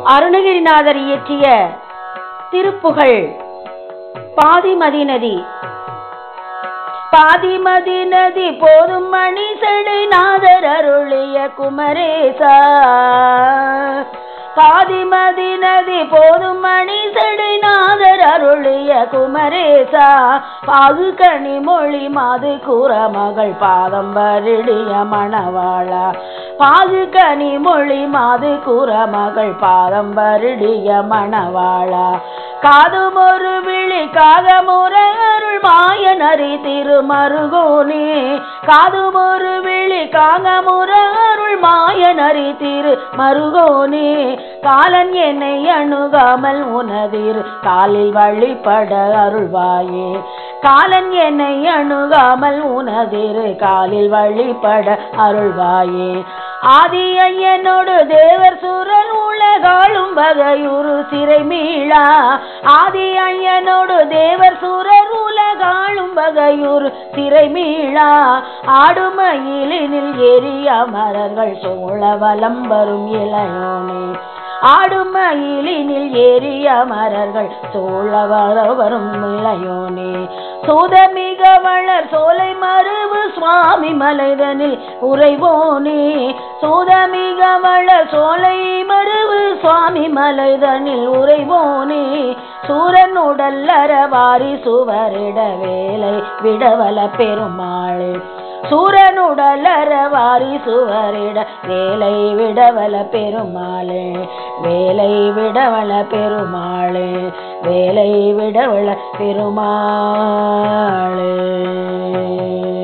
அருணகிரிநாதர் இயற்றிய திருப்புகழ் பாதிமதி நதி பாதிமதி நதி போதும் மணி செடை நாதர் அருளிய குமரேசா பாதிமதி நதி போதும் மணி செடை நாதர் அருளிய குமரேசா பாகு கனி மொழி மாது கூற மகள் பாதம் வருடிய மணவாளா பாகு கனி மொழி மாது கூற மகள் பாதம் வருடிய மணவாளா காதும் ஒரு விழி காகமுற அருள் மாயனரி திருமருகோனே காதும் ஒரு விழி காகமுற அருள் மாயனரி திரு மருகோனே காலன் என்னை அணுகாமல் உனதிர் காலில் வழிபட அருள்வாயே காலன் என்னை அணுகாமல் உனதிரு காலில் வழிபட அருள்வாயே ஆதி ஐயனோடு தேவர் சூரன் உலகாளும் வகையுறு சிறை மீளா ஆதி ஐயனோடு தேவர் சூரர் உலகாளும் வகையுறு சிறை மீளா ஆடுமயிலினில் எரிய மரர்கள் சோழ வலம் வரும் இளையோனே ஆடுமயிலினில் ஏறிய மரர்கள் சோழ வர வரும் இளையோனே சோதமிக வளர் சோலை மருவு சுவாமி மலைதனில் உறைவோனே சோதமிக வளர் சோலை மருவு சுவாமி மலைதனில் உறைவோனே சூரன் உடல் அறவாரி சுவரிட வேலை விடவல பெருமாளே சூரனுடல் அறவாரி சுவரிட வேலை விடவல பெருமாளே வேலை விடவல பெருமாளே வேலை விடவல பெருமாளே